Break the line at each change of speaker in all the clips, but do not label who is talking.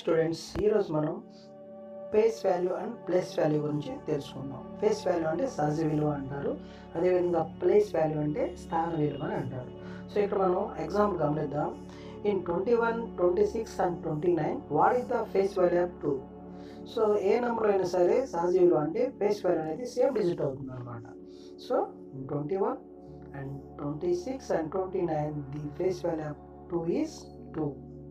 students ఈరోజు మనం face value and place value గురించి తెలుసుకుందాం ఫేస్ వాల్యూ అంటే సహజ విలువ అంటారు అదేవిధంగా ప్లేస్ వాల్యూ అంటే స్థాన విలువ అని అంటారు సో ఇక్కడ మనం ఎగ్జాంపుల్ గమనిద్దాం in twenty one twenty six and twenty nine what is the face value of two so ఏ నెంబర్ అయినా సరే సహజ విలువ అంటే ఫేస్ వాల్యూ అనేది సేమ్ డిజిట్ అవుతుంది అనమాట so twenty one and twenty six and twenty nine the face value of two is two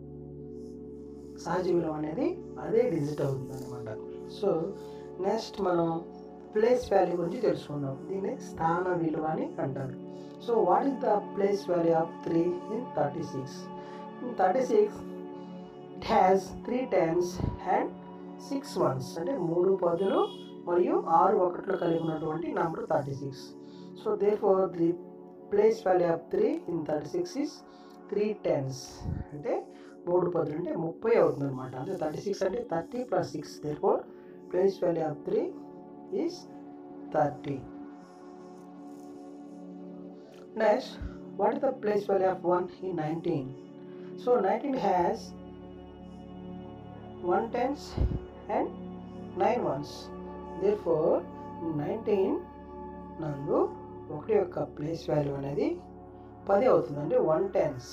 సహజ విలువ అనేది అదే డిజిట్ అవుతుంది అనమాట సో నెక్స్ట్ మనం ప్లేస్ వాల్యూ గురించి తెలుసుకుందాం దీన్ని స్థాన విలువ అని అంటారు so what is the place value of three in thirty six in thirty six it has three tens and six ones అంటే మూడు పదులు మరియు ఆరు ఒకట్లు కలిగి ఉన్నటువంటి number thirty six so therefore the place value of three in thirty six is three tens అంటే మూడు పదులు అంటే ముప్పై అవుతుంది అనమాట అంటే థర్టీ సిక్స్ అంటే thirty plus six therefore place value of three is thirty next what is the place value of one in nineteen so nineteen has one tens and nine ones therefore nineteen నందు ఒకటి యొక్క place value అనేది పది అవుతుంది అంటే one tens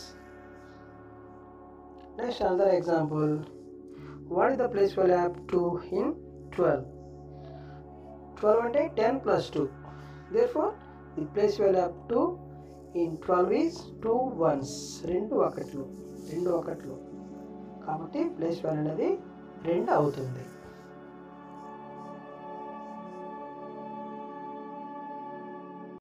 next another example what is the place value of two in twelve twelve అంటే ten plus two therefore the place value of two in twelve is two ones రెండు ఒకట్లు రెండు ఒకట్లు కాబట్టి place value అనేది రెండు అవుతుంది